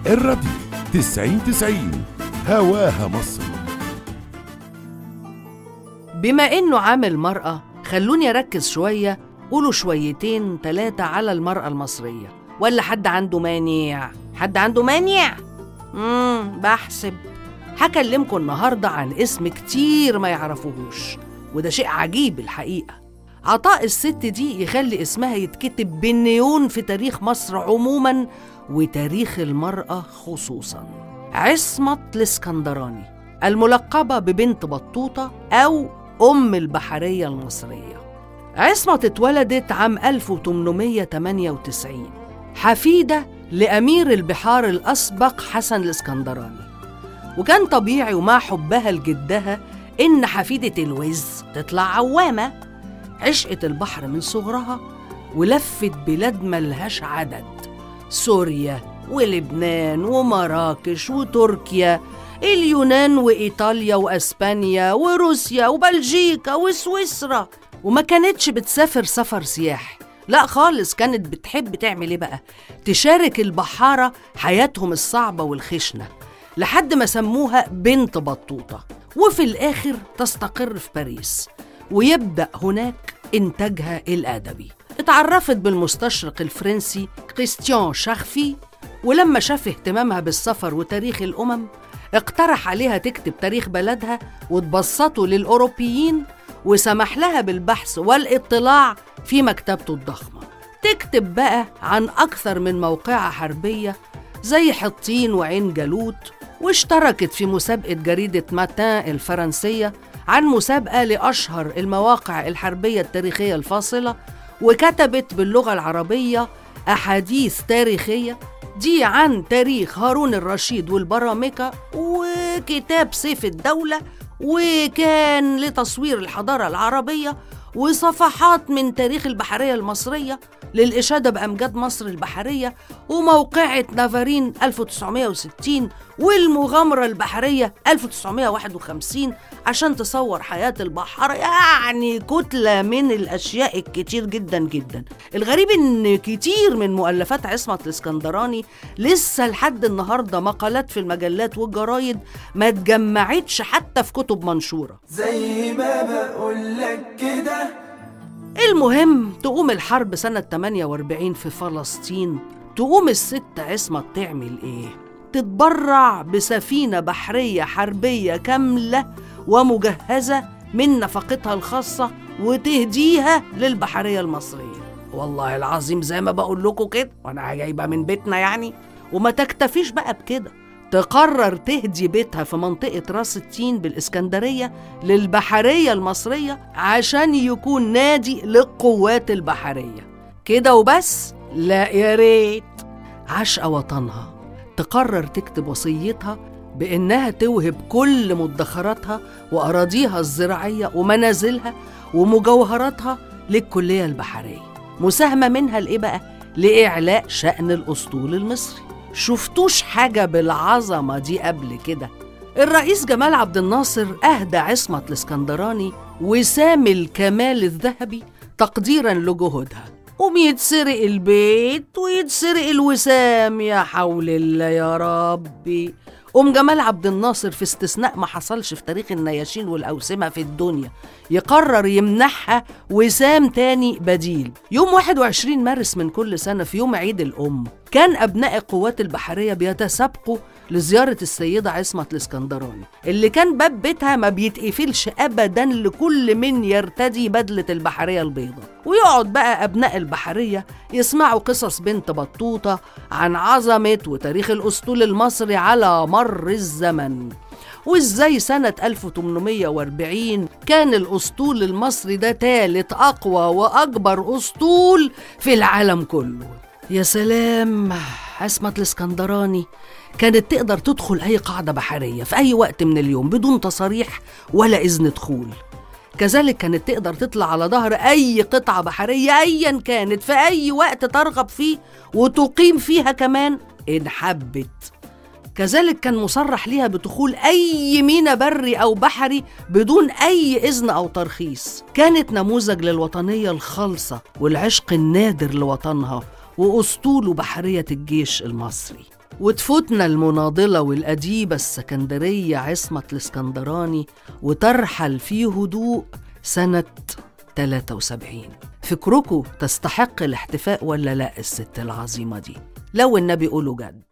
الراديو تسعين تسعين هواها مصر بما إنه عامل مرأة خلوني أركز شوية قولوا شويتين تلاتة على المرأة المصرية ولا حد عنده مانع حد عنده مانع؟ امم بحسب هكلمكم النهاردة عن اسم كتير ما يعرفوهوش وده شيء عجيب الحقيقة عطاء الست دي يخلي اسمها يتكتب بالنيون في تاريخ مصر عموما وتاريخ المرأة خصوصا عصمت الاسكندراني الملقبة ببنت بطوطة أو أم البحرية المصرية عصمت اتولدت عام 1898 حفيدة لأمير البحار الأسبق حسن الاسكندراني وكان طبيعي ومع حبها لجدها إن حفيدة الوز تطلع عوامة عشقت البحر من صغرها ولفت بلاد ملهاش عدد سوريا ولبنان ومراكش وتركيا اليونان وإيطاليا وأسبانيا وروسيا وبلجيكا وسويسرا وما كانتش بتسافر سفر سياحي لا خالص كانت بتحب تعمل ايه بقى تشارك البحارة حياتهم الصعبة والخشنة لحد ما سموها بنت بطوطة وفي الآخر تستقر في باريس ويبدأ هناك إنتاجها الأدبي اتعرفت بالمستشرق الفرنسي كريستيان شاخفي ولما شاف اهتمامها بالسفر وتاريخ الأمم اقترح عليها تكتب تاريخ بلدها وتبسطه للأوروبيين وسمح لها بالبحث والاطلاع في مكتبته الضخمة تكتب بقى عن أكثر من موقعة حربية زي حطين وعين جالوت واشتركت في مسابقة جريدة ماتان الفرنسية عن مسابقة لأشهر المواقع الحربية التاريخية الفاصلة وكتبت باللغة العربية أحاديث تاريخية دي عن تاريخ هارون الرشيد والبرامكة وكتاب سيف الدولة وكان لتصوير الحضارة العربية وصفحات من تاريخ البحرية المصرية للإشادة بأمجاد مصر البحرية وموقعة نافارين 1960 والمغامرة البحرية 1951 عشان تصور حياة البحارة يعني كتلة من الأشياء الكتير جدا جدا الغريب إن كتير من مؤلفات عصمت الإسكندراني لسه لحد النهاردة مقالات في المجلات والجرايد ما اتجمعتش حتى في كتب منشورة زي ما بقولك كده المهم تقوم الحرب سنة 48 في فلسطين تقوم الست عصمت تعمل ايه؟ تتبرع بسفينة بحرية حربية كاملة ومجهزة من نفقتها الخاصة وتهديها للبحرية المصرية والله العظيم زي ما بقول لكم كده وانا جايبة من بيتنا يعني وما تكتفيش بقى بكده تقرر تهدي بيتها في منطقة راس التين بالإسكندرية للبحرية المصرية عشان يكون نادي للقوات البحرية كده وبس؟ لا يا ريت عشق وطنها تقرر تكتب وصيتها بإنها توهب كل مدخراتها وأراضيها الزراعية ومنازلها ومجوهراتها للكلية البحرية مساهمة منها لإيه بقى؟ لإعلاء شأن الأسطول المصري شفتوش حاجة بالعظمة دي قبل كده الرئيس جمال عبد الناصر أهدى عصمة الإسكندراني وسام الكمال الذهبي تقديرا لجهودها قوم يتسرق البيت ويتسرق الوسام يا حول الله يا ربي قوم جمال عبد الناصر في استثناء ما حصلش في تاريخ النياشين والأوسمة في الدنيا يقرر يمنحها وسام تاني بديل يوم 21 مارس من كل سنة في يوم عيد الأم كان أبناء القوات البحرية بيتسابقوا لزيارة السيدة عصمت الإسكندراني اللي كان باب بيتها ما بيتقفلش أبدا لكل من يرتدي بدلة البحرية البيضاء ويقعد بقى أبناء البحرية يسمعوا قصص بنت بطوطة عن عظمة وتاريخ الأسطول المصري على مر الزمن وازاي سنة 1840 كان الأسطول المصري ده تالت أقوى وأكبر أسطول في العالم كله يا سلام عصمت الاسكندراني كانت تقدر تدخل أي قاعدة بحرية في أي وقت من اليوم بدون تصاريح ولا إذن دخول كذلك كانت تقدر تطلع على ظهر أي قطعة بحرية أيا كانت في أي وقت ترغب فيه وتقيم فيها كمان إن حبت كذلك كان مصرح ليها بدخول أي ميناء بري أو بحري بدون أي إذن أو ترخيص كانت نموذج للوطنية الخالصة والعشق النادر لوطنها وأسطول بحرية الجيش المصري وتفوتنا المناضلة والأديبة السكندرية عصمة الاسكندراني وترحل في هدوء سنة 73 فكركم تستحق الاحتفاء ولا لا الست العظيمة دي لو النبي قولوا جد